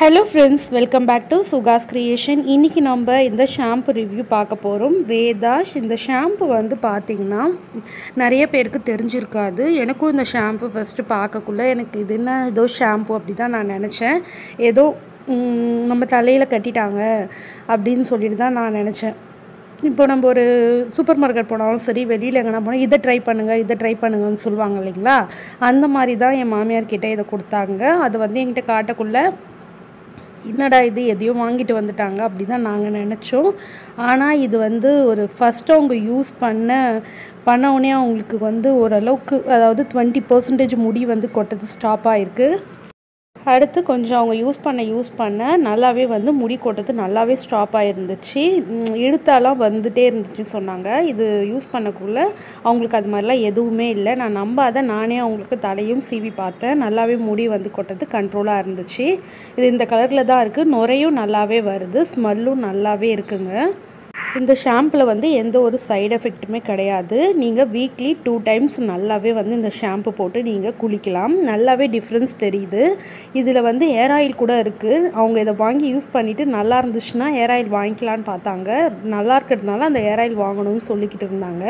hello friends welcome back to Sukha's creation இன்றைக்கி நம்ம இந்த ஷாம்பு ரிவ்யூ பார்க்க போகிறோம் வேதாஷ் இந்த ஷாம்பு வந்து பார்த்திங்கன்னா நிறைய பேருக்கு தெரிஞ்சிருக்காது எனக்கும் இந்த ஷாம்பு ஃபஸ்ட்டு பார்க்கக்குள்ள எனக்கு இது என்ன ஏதோ ஷாம்பு அப்படி தான் நான் நினச்சேன் ஏதோ ம், நம்ம தலையில் கட்டிட்டாங்க அப்படின்னு சொல்லிட்டு தான் நான் நினச்சேன் இப்போ நம்ம ஒரு சூப்பர் மார்க்கெட் போனாலும் சரி வெளியில் எங்கன்னா போனால் இதை ட்ரை பண்ணுங்கள் இதை ட்ரை பண்ணுங்கன்னு சொல்லுவாங்க இல்லைங்களா அந்த மாதிரி தான் என் மாமியார் கிட்ட இதை கொடுத்தாங்க அது வந்து என்கிட்ட காட்டக்குள்ள என்னடா இது எதையோ வாங்கிட்டு வந்துட்டாங்க அப்படி தான் நாங்கள் நினச்சோம் ஆனால் இது வந்து ஒரு ஃபஸ்ட்டு அவங்க யூஸ் பண்ண பண்ண உடனே அவங்களுக்கு வந்து ஓரளவுக்கு அதாவது டுவெண்ட்டி பர்சன்டேஜ் முடி வந்து கொட்டது ஸ்டாப் ஆகிருக்கு அடுத்து கொஞ்சம் அவங்க யூஸ் பண்ண யூஸ் பண்ண நல்லாவே வந்து முடி கொட்டது நல்லாவே ஸ்டாப் ஆகிருந்துச்சு உம், இழுத்தாலாம் வந்துட்டே இருந்துச்சு சொன்னாங்க இது யூஸ் பண்ணக்குள்ள அவங்களுக்கு அது மாதிரிலாம் எதுவுமே இல்லை நான் நம்பாத நானே அவங்களுக்கு தலையும் சீவி பார்த்தேன் நல்லாவே முடி வந்து கொட்டது கண்ட்ரோலாக இருந்துச்சு இது இந்த கலரில் தான் இருக்குது நுரையும் நல்லாவே வருது ஸ்மெல்லும் நல்லாவே இருக்குங்க இந்த ஷாம்பில் வந்து எந்த ஒரு சைடு எஃபெக்ட்டுமே கிடையாது நீங்கள் வீக்லி டூ டைம்ஸ் நல்லாவே வந்து இந்த ஷாம்பு போட்டு நீங்கள் குளிக்கலாம் நல்லாவே டிஃப்ரென்ஸ் தெரியுது இதில் வந்து ஏர் ஆயில் கூட இருக்குது அவங்க இதை வாங்கி யூஸ் பண்ணிவிட்டு நல்லா இருந்துச்சுன்னா ஏர் ஆயில் வாங்கிக்கலான்னு பார்த்தாங்க நல்லா இருக்கிறதுனால அந்த ஏர் ஆயில் வாங்கணும்னு சொல்லிக்கிட்டு இருந்தாங்க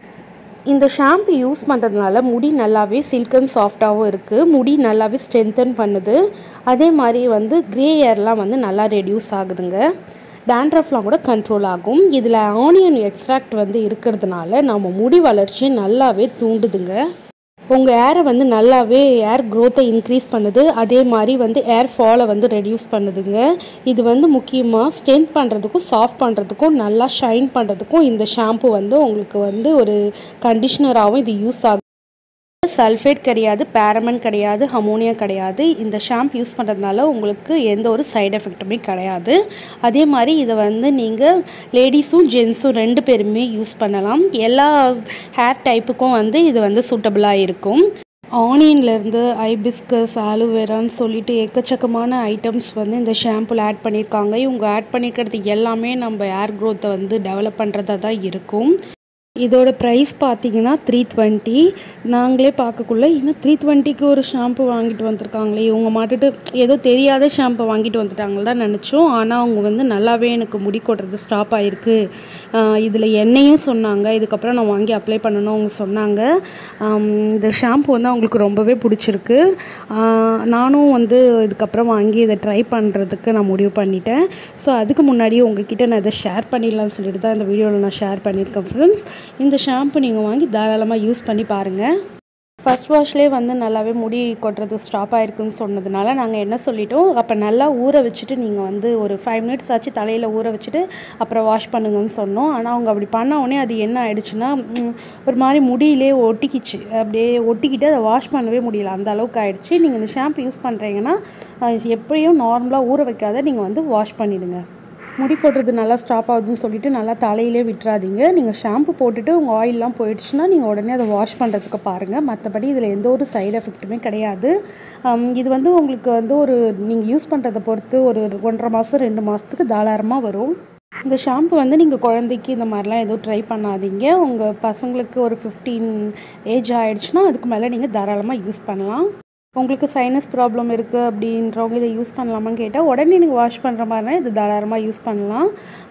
இந்த ஷாம்பு யூஸ் பண்ணுறதுனால முடி நல்லாவே சில்க் அண்ட் சாஃப்டாகவும் இருக்குது முடி நல்லாவே ஸ்ட்ரென்தன் பண்ணுது அதே மாதிரி வந்து க்ரே ஏர்லாம் வந்து நல்லா ரெடியூஸ் ஆகுதுங்க டேண்ட்ரஃப்லாம் கூட கண்ட்ரோல் ஆகும் இதில் ஆனியன் எக்ஸ்ட்ராக்ட் வந்து இருக்கிறதுனால நம்ம முடி வளர்ச்சியை நல்லாவே தூண்டுதுங்க உங்கள் ஏரை வந்து நல்லாவே ஏர் க்ரோத்தை இன்க்ரீஸ் பண்ணுது அதே மாதிரி வந்து ஏர் ஃபாலை வந்து ரெடியூஸ் பண்ணுதுங்க இது வந்து முக்கியமாக ஸ்ட்ரென்த் பண்ணுறதுக்கும் சாஃப்ட் பண்ணுறதுக்கும் நல்லா ஷைன் பண்ணுறதுக்கும் இந்த ஷாம்பு வந்து உங்களுக்கு வந்து ஒரு கண்டிஷ்னராகவும் இது யூஸ் ஆகும் சல்ஃபேட் கிடையாது பேரமன் கிடையாது அமோனியா கிடையாது இந்த ஷாம்பு யூஸ் பண்ணுறதுனால உங்களுக்கு எந்த ஒரு சைடு எஃபெக்ட்டுமே கிடையாது அதே மாதிரி இதை வந்து நீங்கள் லேடிஸும் ஜென்ஸும் ரெண்டு பேருமே யூஸ் பண்ணலாம் எல்லா ஹேர் டைப்புக்கும் வந்து இது வந்து சூட்டபுளாக இருக்கும் ஆனியன்லேருந்து ஐபிஸ்கஸ் ஆலோவேரான்னு சொல்லிட்டு எக்கச்சக்கமான ஐட்டம்ஸ் வந்து இந்த ஷாம்புல ஆட் பண்ணியிருக்காங்க இவங்க ஆட் பண்ணியிருக்கிறது எல்லாமே நம்ம ஹேர் க்ரோத்தை வந்து டெவலப் பண்ணுறதா தான் இருக்கும் இதோட ப்ரைஸ் பார்த்தீங்கன்னா த்ரீ டுவெண்ட்டி நாங்களே பார்க்கக்குள்ள இன்னும் த்ரீ டுவெண்ட்டிக்கு ஒரு ஷாம்பு வாங்கிட்டு வந்திருக்காங்களே இவங்க மாட்டுட்டு ஏதோ தெரியாத ஷாம்பு வாங்கிட்டு வந்துட்டாங்க தான் நினச்சோம் ஆனால் அவங்க வந்து நல்லாவே எனக்கு முடி கொட்டுறது ஸ்டாப் ஆகிருக்கு இதில் எண்ணெயும் சொன்னாங்க இதுக்கப்புறம் நான் வாங்கி அப்ளை பண்ணணும் அவங்க சொன்னாங்க ஆம், இந்த ஷாம்பு வந்து அவங்களுக்கு ரொம்பவே பிடிச்சிருக்கு ஆஹ், நானும் வந்து இதுக்கப்புறம் வாங்கி இதை ட்ரை பண்ணுறதுக்கு நான் முடிவு பண்ணிட்டேன் ஸோ அதுக்கு முன்னாடி உங்ககிட்ட நான் இதை ஷேர் பண்ணிடலாம்னு சொல்லிட்டு தான் இந்த வீடியோவில் நான் ஷேர் பண்ணியிருக்கேன் ஃப்ரெண்ட்ஸ் இந்த ஷாம்பு நீங்கள் வாங்கி தாராளமாக யூஸ் பண்ணி பாருங்கள் ஃபர்ஸ்ட் வாஷ்லேயே வந்து நல்லாவே முடி கொட்டுறது ஸ்டாப் ஆயிருக்குன்னு சொன்னதுனால நாங்கள் என்ன சொல்லிட்டோம் அப்போ நல்லா ஊற வச்சுட்டு நீங்கள் வந்து ஒரு ஃபைவ் மினிட்ஸ் ஆச்சு தலையில் ஊற வச்சுட்டு அப்புறம் வாஷ் பண்ணுங்கன்னு சொன்னோம் ஆனால் அவங்க அப்படி பண்ண உடனே அது என்ன ஆயிடுச்சுன்னா ம், ஒரு மாதிரி முடியிலே ஒட்டிக்கிச்சு அப்படியே ஒட்டிக்கிட்டு அதை வாஷ் பண்ணவே முடியல அந்த அளவுக்கு ஆயிடுச்சு நீங்கள் இந்த ஷாம்பு யூஸ் பண்ணுறீங்கன்னா அஹ், எப்படியும் நார்மலாக ஊற வைக்காத நீங்கள் வந்து வாஷ் பண்ணிவிடுங்க முடி கொட்டுறது நல்லா ஸ்டாப் ஆகுதுன்னு சொல்லிட்டு நல்லா தலையிலே விட்டுறாதீங்க நீங்கள் ஷாம்பு போட்டுட்டு உங்கள் ஆயிலெலாம் போயிடுச்சுன்னா நீங்கள் உடனே அதை வாஷ் பண்ணுறதுக்கு பாருங்கள் மற்றபடி இதில் எந்த ஒரு சைடு எஃபெக்ட்டுமே கிடையாது ஹம், இது வந்து உங்களுக்கு வந்து ஒரு நீங்கள் யூஸ் பண்ணுறதை பொறுத்து ஒரு ஒன்றரை மாதம் ரெண்டு மாதத்துக்கு தாராளமாக வரும் இந்த ஷாம்பு வந்து நீங்கள் குழந்தைக்கு இந்த மாதிரிலாம் எதுவும் ட்ரை பண்ணாதீங்க உங்கள் பசங்களுக்கு ஒரு ஃபிஃப்டீன் ஏஜ் ஆயிடுச்சுன்னா அதுக்கு மேலே நீங்கள் தாராளமாக யூஸ் பண்ணலாம் உங்களுக்கு சைனஸ் ப்ராப்ளம் இருக்குது அப்படின்றவங்க இதை யூஸ் பண்ணலாமான்னு கேட்டால் உடனே நீங்கள் வாஷ் பண்ணுற மாதிரினா இது தாராளமாக யூஸ் பண்ணலாம்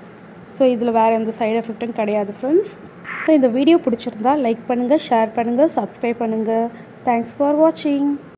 ஸோ இதில் வேறு எந்த சைடு எஃபெக்ட்டும் கிடையாது ஃப்ரெண்ட்ஸ் ஸோ இந்த வீடியோ பிடிச்சிருந்தா லைக் பண்ணுங்கள் ஷேர் பண்ணுங்கள் சப்ஸ்கிரைப் பண்ணுங்கள் தேங்க்ஸ் ஃபார் வாட்சிங்